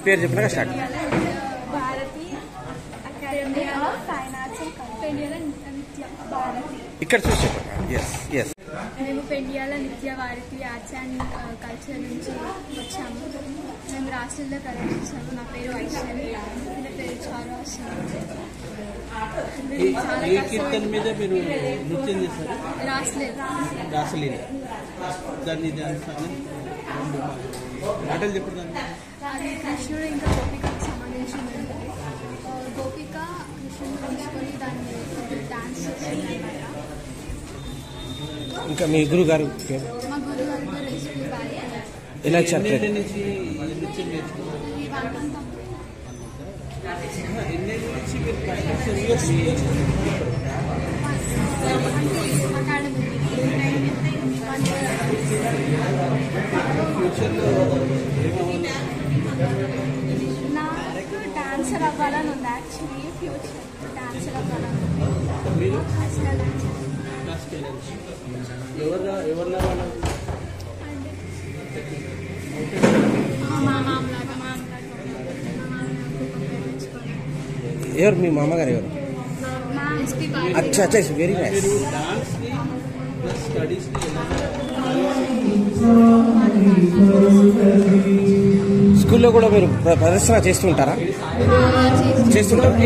పేరు చెప్పినాక start Bharati academy of fine arts and Pendyala Nitya Bharati ఇక్కడ చూసి చెప్పండి ఎస్ ఎస్ మేము Pendyala Nitya Bharati arts and culture నుంచి వచ్చాము మేము రాష్ట్రంలో ప్రదర్శించాము నా పేరు వైష్ణవి నా పేరు చారు ఏ ఏ కీర్తన మీద మీరు నృత్యం చేశారు రాసలేదు రాసలీల దాన్ని దాని సంగతి మాటలు చెప్పండి దాన్ని అది కృష్ణుడు ఇంకా గోపికకు సంబంధించింది గోపిక కృష్ణుని తీసుకొని దాన్ని డాన్స్ చేసింది ఇంకా మీ గురువు గారు పేరు మా గురువు గారి పేరు ఎస్పీ బాలి ఎలా ఇచ్చారు ఎన్నేళ్ళ పేరు నుంచి ఈ నృత్యం నేర్చుకున్నారు ఈ వంటంతా ఎన్నేళ్ళ నుంచి మీరు ప్రాక్టీస్ చేస్తున్నారు అకాడమీ ఫ్యూచర్లో ఏమవ్వాలి నాకు డాన్సర్ అవ్వాలని ఉంది యాక్చువల్లీ ఫ్యూచర్ డాన్సర్ అవ్వాలని ఉంది మీరు క్లాసికల్ డాన్సర్ క్లాసికల్ డాన్స్ ఎవరు ఎవరిలా వాళ్ళు మా మామలాగా మా అమ్మలాగా మా మామలాగా నేర్చుకోవాలి ఎవరు మీ మామగారు ఎవరు మా ఎస్పీ అచ్చా అచ్చా వెరీ నైస్ మీరు డాన్స్ని ప్లస్ స్టడీస్ని ఎలా స్కూల్లో కూడా మీరు ప్ర- ప్రదర్శన చేస్తుంటారా చేస్తుంటారు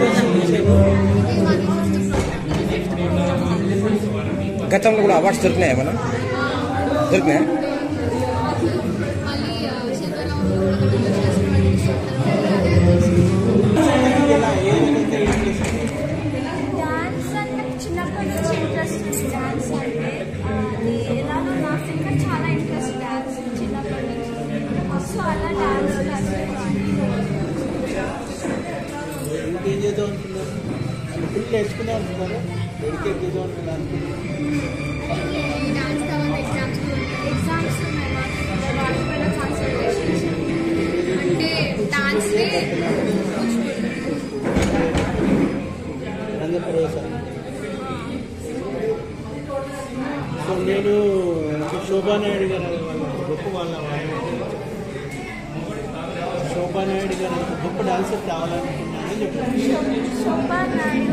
గతంలో కూడా అవార్డ్స్ దొరికినాయి ఏమన్నా దొరికినాయా మళ్ళీ శంకరరావు డాన్స్ అంటే నాకు చిన్నప్పటి నుంచి ఇంట్రెస్ట్ ఉంది డాన్స్ అంటే ఆ, అది ఎలానో నా ఫింగర్ చాలా ఇంట్రెస్ట్ డాన్స్ చిన్నప్పటి నుంచి సో అలా డాన్స్ ఇంకేం చేద్దాం అనుకున్నారు సింపుల్ నేర్చుకుందాం అనుకున్నారు డెడికేట్ చేద్దాం అనుకున్నారు డాన్స్ తర్వాత ఎగ్జామ్స్ ఎగ్జామ్స్ ఉన్నాయి మాకు వాటిపైన కాన్సన్ట్రేషన్ అంటే డాన్స్ని రంగ ప్రవేశం సో నేను శోభానాయుడు గారు వాళ్ళ గొప్ప వాళ్ళ శోభానాయుడు గారు అంత గొప్ప డాన్సర్ కావాలనుకున్నానని చెప్పారు శోభా నాయుడు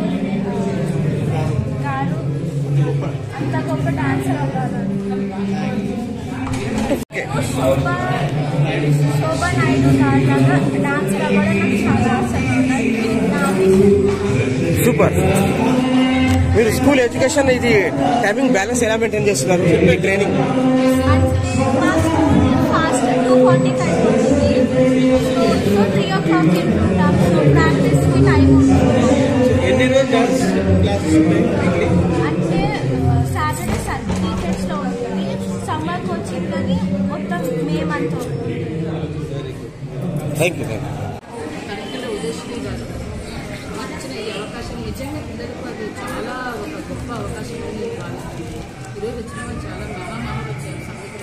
గారు గొప్ప అంత గొప్ప డాన్సర్ అవ్వాలని శోభా శోభా నాయుడు గారిలాగా డాన్సర్ అవ్వాలని నాకు చాలా ఆశగా ఉన్నాయి నా విషయం సూపర్ మీరు స్కూల్ ఎడ్యుకేషన్ ఇది టైమింగ్ బ్యాలెన్స్ ఎలా మెయింటైన్ చేస్తున్నారు మీ ట్రైనింగ్ అంటే మా స్కూల్ ఫాస్ట్ టూ ఫార్టీకి అయిపోతుంది so so three o'clock తింటుంటాం సో ప్రాక్టీస్కి టైం ఉంటుంది ఎన్ని రోజులు డాన్స్ క్లాసెస్ ఉంటాయి వీక్లీ అంటే సాటర్డే సండే వీకెండ్స్లో ఉంటుంది సమ్మర్ కోచింగ్ అని మొత్తం మే మంత్ ఉంటుంది thank you thank you Kanakala Udayasri garu మాకు ఇచ్చిన ఈ అవకాశం నిజంగా పిల్లలకు అది చాలా ఒక గొప్ప అవకాశం అని నేను భావిస్తున్నాను ఈరోజు వచ్చిన వాళ్ళు చాలా మహామహులు వచ్చారు సంగీత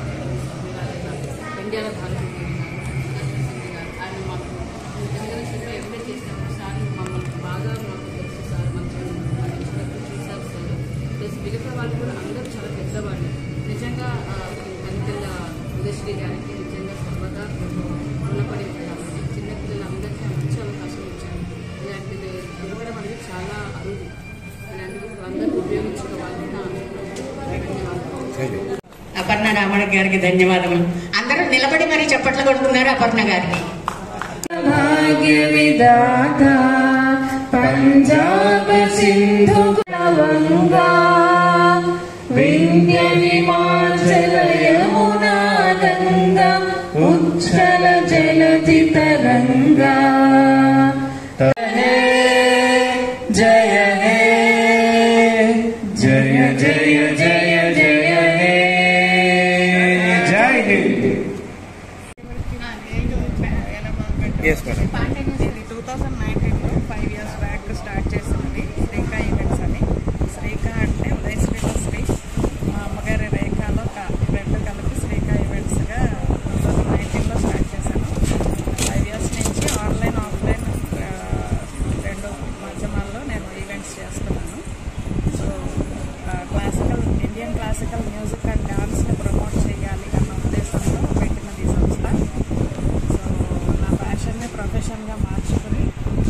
నాటక ఇండియాలో భారత ఆయన మాకు తెలంగాణ సినిమా ఎక్కడ చేసినప్పుడు సార్ మమ్మల్ని బాగా మాకు తెలుసు సార్ మంచి మంచిగా చూశారు సార్ ప్లస్ మిగతా వాళ్ళు కూడా అందరూ చాలా పెద్దవాళ్ళు నిజంగా ఆ, కనకల ఉదయశ్రీ గారికి నిజంగా సర్వదా రుణపడి ఉంటాము చిన్నపిల్లలందరికీ మంచి అవకాశం ఇచ్చారు ఇలాంటిది దొరకడం అనేది చాలా అరుదు ఇలాంటివి అందరూ ఉపయోగించుకోవాలని నా ధన్యవాదాలు థ్యాంక్ యూ అపర్ణ రామణ గారికి ధన్యవాదములు అందరూ నిలబడి మరి చప్పట్లు కొడుతున్నారు అపర్ణ గారికి భాగ్య విధాత పంజాబ సింధు గంగా వింధ్య హిమాచల యమునా గంగా ఉచ్చల జలధి తరంగా హే జయ హే జయ జయ జయ జయ హే జై హింద్ ఎస్ మేడం ఇది టూ థౌజండ్ నైన్టీన్లో ఫైవ్ ఇయర్స్ బ్యాక్ స్టార్ట్ చేసింది శ్రీకా ఈవెంట్స్ అని శ్రీకా అంటే ఉదయశ్రీలో శ్రీ మా అమ్మగారి రేఖలో క- రెండు కలిపి శ్రీకా ఈవెంట్స్గా టూ థౌజండ్ నైన్టీన్లో స్టార్ట్ చేశాను ఫైవ్ ఇయర్స్ నుంచి ఆన్లైన్ ఆఫ్లైన్ ప్రొఫెషనల్గా మార్చుకుని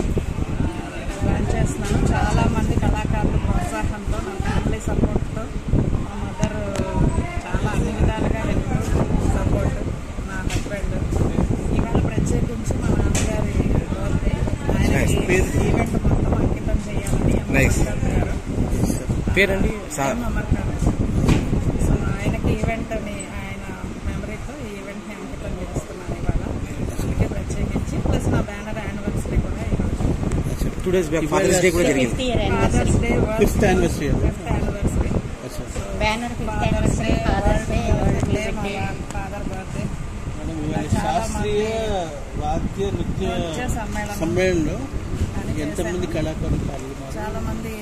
రన్ చేస్తున్నాను చాలా మంది కళాకారులు ప్రోత్సాహంతో నా ఫ్యామిలీ సపోర్ట్తో మా మదర్ చాలా అన్ని విధాలుగా హెల్ప్ సపోర్ట్ నా హస్బెండ్ ఇవాళ ప్రత్యేకించి మా నాన్నగారి బర్త్డే Nice. ఆయన ఈవెంట్ మొత్తం అంకితం చేయాలని Nice. అమర్కర్ గారు పేరండి సార్ ఎం అమర్కర్ సో ఆయనకి ఈవెంట్ అని ఆయన మెమరీతో ఈ ఈవెంట్ని అంకితం చేస్తున్నాను ఇవాళ అందుకే ప్రత్యేకించి ప్లస్ నా బ్యానర్ యానివర్సరీ కూడా ఈరోజు two days back father's day కూడా జరిగింది fifth year father's day fifth anniversary fifth anniversary అచ్చా banner fifth father's day anniversary father's day world day music day father birthday మనం ఇవాళ శాస్త్రీయ వాద్య నృత్య నృత్య సమ్మేళనం సమ్మేళనంలో అని ఎంతమంది చేశాను. కళాకారులు పాల్గొన్నారు చాలా మంది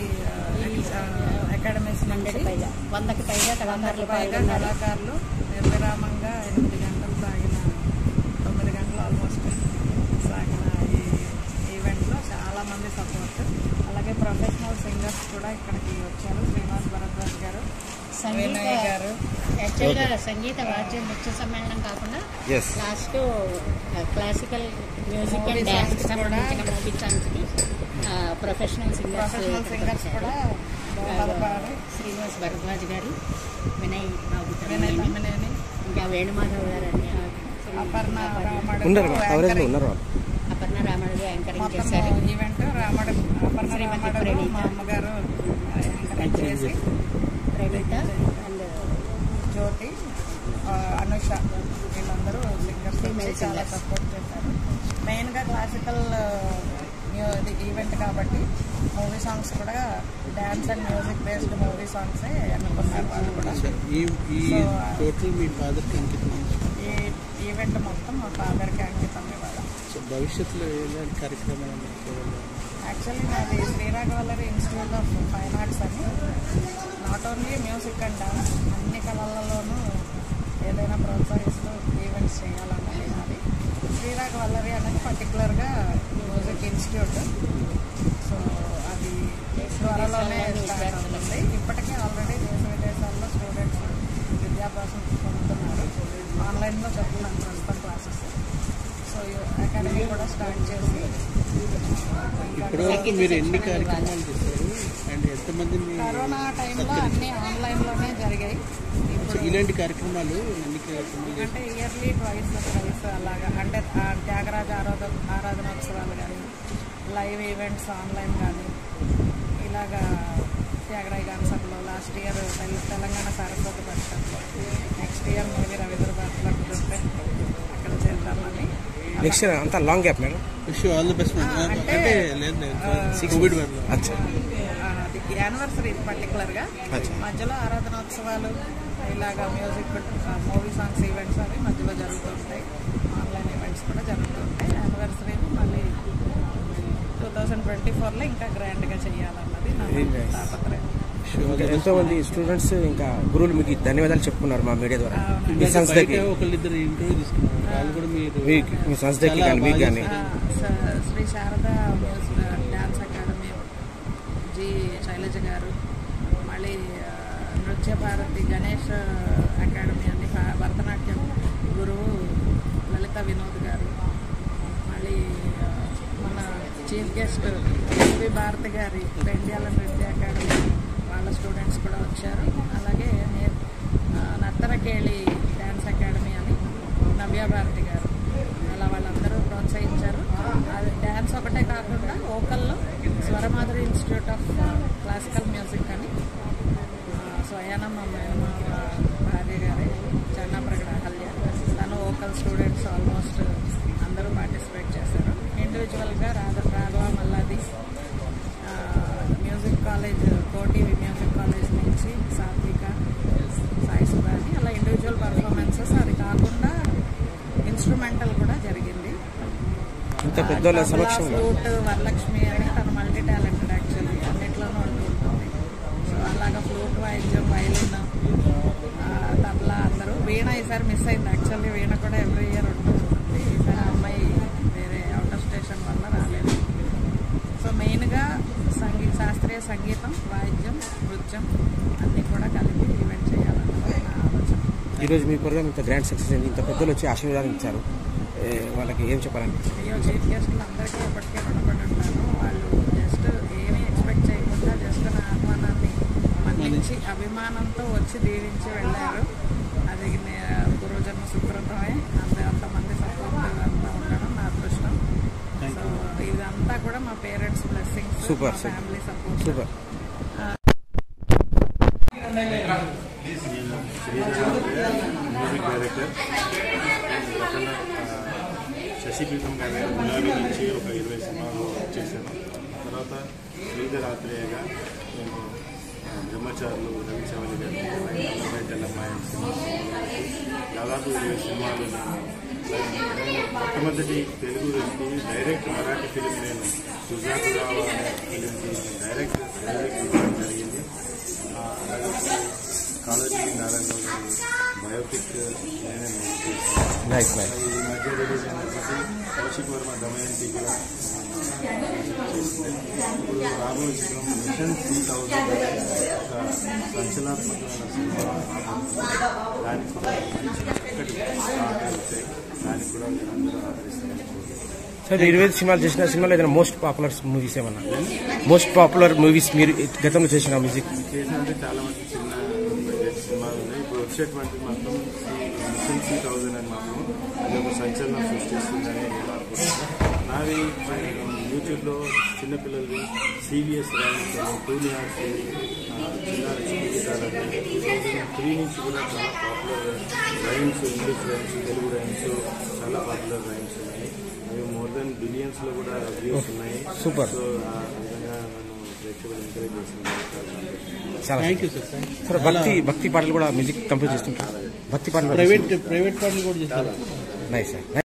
అకాడమీస్ హండ్రెడ్ నుంచి పైగా వందకి పైగా కళాకారులు పైగా పాల్గొన్నారు కళాకారులు నిర్విరామంగా ఎనిమిది గంటలు సాగిన తొమ్మిది గంటలు ఆల్మోస్ట్ సాగిన ఈ ఈవెంట్లో చాలా మంది సపోర్ట్ అలాగే ప్రొఫెషనల్ సింగర్స్ కూడా ఇక్కడికి వచ్చారు శ్రీనివాస్ భరద్వాజ్ గారు సంగీత వినయ్ గారు యాక్చువల్గా సంగీత వాద్య నృత్య సమ్మేళనం కాకుండా yes last classical music and Movie dance songs సంబంధించిన కూడా- మూవీ సాంగ్స్కి ప్రొఫెషనల్ సింగర్స్ ప్రొఫెషనల్ సింగర్స్ కూడా దోహదపడి శ్రీనివాస్ భరద్వాజ్ గారు వినయ్ బాబు వినయ్ తమ్మినేని, తమ్మినేని ఇంకా వేణుమాధవ్ గారు అని అపర్ణ రామడు ఉన్నారు కవరేజ్లో ఉన్నారు వాళ్ళు అపర్ణ రామడు యాంకరింగ్ మొత్తం చేశారు ఈవెంట్ రామడు అపర్ణ శ్రీమతి రామడు ప్రణీత. మా అమ్మగారు ఎంకరేజ్ చేసి ప్రణీత అండ్ జ్యోతి ఆ, అనుష వీళ్ళందరూ సింగర్స్ Female చాలా singers. సపోర్ట్ చేశారు మెయిన్గా క్లాసికల్ ఈవెంట్ కాబట్టి మూవీ సాంగ్స్ కూడా dance and music based movie సాంగ్సే అనుకున్నారు వాళ్ళు కూడా అచ్చా, ఈ ఈ So, టోటల్ మీ ఫాదర్కి అంకితం చేశారు. ఈ ఈవెంట్ మొత్తం మా ఫాదర్కి అంకితం ఇవాళ సో భవిష్యత్తులో ఎలాంటి కార్యక్రమాలు ఉన్నాయి కేవలం యాక్చువల్లీ నాది Sriraghavallari institute of fine arts అని not only music and dance అన్ని కళలలోనూ ఏదైనా ప్రోత్సహిస్తూ ఈవెంట్స్ చేయాలన్నది నాది శ్రీరాఘవల్లరి అనేది పర్టికులర్గా మ్యూజిక్ ఇన్స్టిట్యూట్ సో అది త్వరలోనే స్టార్ట్ అవుతుంది ఇప్పటికే ఆల్రెడీ దేశ విదేశాల్లో స్టూడెంట్స్ విద్యాభ్యాసం పొందుతున్నారు ఆన్లైన్లో చెప్తున్నాను ప్రస్తుతం క్లాసెస్ సో అకాడమీ కూడా స్టార్ట్ చేసి ఇప్పటివరకు మీరు ఎన్ని కార్యక్రమాలు చేశారు అండ్ ఎంతమంది మీ కరోనా టైంలో అన్ని ఆన్లైన్లోనే జరిగాయి సో ఇప్పుడు ఇలాంటి కార్యక్రమాలు ఎన్ని కార్యక్రమాలు చేశారు అంటే ఇయర్లీ ట్వైస్ ట్వైస్ అలాగా అంటే ఆ త్యాగరాజ ఆరాధ ఆరాధనోత్సవాలు కానీ లైవ్ ఈవెంట్స్ ఆన్లైన్ కానీ ఇలాగా త్యాగరాయ గాన సభలో లాస్ట్ ఇయర్ తెలంగాణ సరస్వతి పరిషత్లో నెక్స్ట్ ఇయర్ మేబీ రవీంద్ర భారతిలో కుదిరితే అక్కడ చేద్దామని నెక్స్ట్ ఇయర్ అంతా long gap madam wish all the best ఆ, అంటే, అంటే లేదు లేదు ఆ, కోవిడ్ వల్ల అచ్చా ఆ, అది యానివర్సరీ పర్టికులర్గా అచ్చా. మధ్యలో ఆరాధనోత్సవాలు ఇలాగా మ్యూజిక్ మూవీ సాంగ్స్ ఈవెంట్స్ అవి మధ్యలో జరుగుతూ ఉంటాయి ఆన్లైన్ ఈవెంట్స్ కూడా జరుగుతూ ఉంటాయి యానివర్సరీ మళ్ళీ టూ థౌజండ్ ట్వంటీ ఫోర్లో ఇంకా గ్రాండ్గా చేయాలన్నది నా Very nice. తాపత్రయం ఇంకా ఎంతో మంది స్టూడెంట్స్ ఇంకా గురువులు మీకు ధన్యవాదాలు చెప్పుకున్నారు మా మీడియా ద్వారా అవునండి. మీ సంస్థకి బయట ఒకళ్ళిద్దరు ఇంటర్వ్యూ తీసుకున్నారు వాళ్ళు కూడా మీరు మీకు మీ సంస్థకి చాలా కానీ మీకు బాగా కానీ ఆ, స- Sri Sharada music dance academy G Shailaja garu మళ్ళీ ఆ, నృత్య భారతి గణేష్ అకాడమీ అని భా- భరతనాట్యం గురువు లలిత వినోద్ గారు మళ్ళీ ఆ, మన చీఫ్ గెస్ట్ ఎల్వి భారతి గారి పెండ్యాల నృత్య అకాడమీ వాళ్ళ స్టూడెంట్స్ కూడా వచ్చారు అలాగే నే- ఆ, నత్తరకేళి డ్యాన్స్ అకాడమీ అని నవ్య భారతి గారు అలా వాళ్ళందరూ ప్రోత్సహించారు అది డ్యాన్స్ ఒకటే కాకుండా ఓకల్లో Swaramadhuri institute of classical music అని ఆ, స్వయానం మా మేనమామ భార్య గారే చెన్నప్రగడ అహల్య తను ఓకల్ స్టూడెంట్స్ ఆల్మోస్ట్ అందరూ పార్టిసిపేట్ చేశారు ఇండివిజువల్గా రాధ రాఘవ మల్లాది ఆ, music college Koti music college నుంచి సాత్విక సాయి సుధాని అలా ఇండివిజువల్ పర్ఫార్మెన్సెస్ అది కాకుండా ఇన్స్ట్రుమెంటల్ కూడా జరిగింది ఇంత పెద్దోళ్ళ తబలా, సమక్షంలో ఫ్లూట్ వరలక్ష్మి అని తను మల్టీ టాలెంటెడ్ యాక్చువల్లీ అన్నిట్లోనూ ఉంటూ ఉంటుంది సో అలాగా ఫ్లూట్ వాయిద్యం వైలిన్ ఆ, తబలా అందరూ వీణ ఈసారి మిస్ అయింది యాక్చువల్లీ వీణ కూడా ఎవ్రీ ఇయర్ ఉంటూ ఉంటుంది ఈసారి ఆ అమ్మాయి వేరే అవుట్ ఆఫ్ స్టేషన్ వల్ల రాలేదు సో మెయిన్గా సంగీ శాస్త్రీయ సంగీతం వాయిద్యం నృత్యం అన్నీ కూడా కలిపి ఈవెంట్ చేయాలన్నది నా ఆలోచన ఈరోజు మీ ప్రోగ్రామ్ ఇంత గ్రాండ్ సక్సెస్ అయింది ఇంత పెద్దలు వచ్చి ఆశీర్వాదం ఇచ్చారు ఏ, వాళ్ళకి ఏం చెప్పాలని అయ్యో చీఫ్ గెస్టులు అందరికీ ఇప్పటికే రుణపడి ఉంటాను వాళ్ళు జస్ట్ ఏమీ ఎక్స్పెక్ట్ చేయకుండా జస్ట్ నా ఆహ్వానాన్ని మన్నించి అభిమానంతో వచ్చి దీవించి వెళ్ళారు అది నే- పూర్వజన్మ సుకృతమే అంత అంతమంది సపోర్ట్ అంతా ఉండడం నా అదృష్టం సో ఇదంతా కూడా మా parents blessings Super, super. Family support super music director గతంలో శశిపీఠం గారి గులాబీ నుంచి ఒక ఇరవై సినిమాలు చేశాను తర్వాత శ్రీధర్ ఆత్రేయగా నేను ఆ, బ్రహ్మచారులు రవిచవలి గారి నలభై తెల్లమ్మాయి సినిమా దాదాపు ఇరవై సినిమాలు నేను మొట్టమొదటి తెలుగు వ్యక్తి డైరెక్ట్ మరాఠీ ఫిలిం నేను సుజాకురావు అనే ఫిలింకి డైరెక్ట్ డైరెక్ట్ చేయడం జరిగింది ఆ, అలాగే కాలేజీ నారాయణరావు గారి బయోపిక్ నేనే చేశాను నైస్ నైస్ ఈ మధ్య రిలీజ్ అయినటువంటి కౌశిక్ వర్మ దమయంతి కూడా చేసింది ఇప్పుడు రాబోయే చిత్రం మిషన్ త్రీ థౌజండ్ ఒక సంచలనాత్మకమైన సినిమా రాబోతుంది. దానికి కూడా మంచి చక్కటి పాటలు వచ్చాయి దానికి కూడా మీరు అందరూ ఆదరిస్తారని కోరుకుంటున్నాను. సార్ మీరు ఇరవై సినిమాలు చేసిన సినిమాలో ఏదైనా మోస్ట్ పాపులర్ మూవీస్ ఏమన్నా మోస్ట్ పాపులర్ మూవీస్ మీరు గతంలో చేసిన మ్యూజిక్ చేసినట్టు చాలా మంది చిన్న బడ్జెట్ సినిమాలు ఉన్నాయి ఇప్పుడు వచ్చేటువంటి మాత్రం మిషన్ త్రీ థౌజండ్ అని మాత్రం అది ఒక సంచలనం సృష్టిస్తుందని నేను అనుకుంటున్నాను నావి యూట్యూబ్లో చిన్నపిల్లలవి సివిఎస్ ర్యాంక్స్ అని టూ నియార్స్ చిన్నారి చిన్నగీతాలని టూ థౌజండ్ త్రీ నుంచి కూడా చాలా popular rhymes English rhymes Telugu rhymes చాలా పాపులర్ రైమ్స్ ఉన్నాయి అవి మోర్ దెన్ బిలియన్స్లో కూడా వ్యూస్ ఉన్నాయి Super. సో ఆ విధంగా నన్ను ప్రేక్షకులు ఎంకరేజ్ చేస్తున్నారు చాలా thank you sir thank sir భక్తి భక్తి పాటలు కూడా మ్యూజిక్ కంపోజ్ చేస్తుంటారు భక్తి పాటలు ప్రైవేట్ ప్రైవేట్ పాటలు కూడా చేస్తారు నైస్ సార్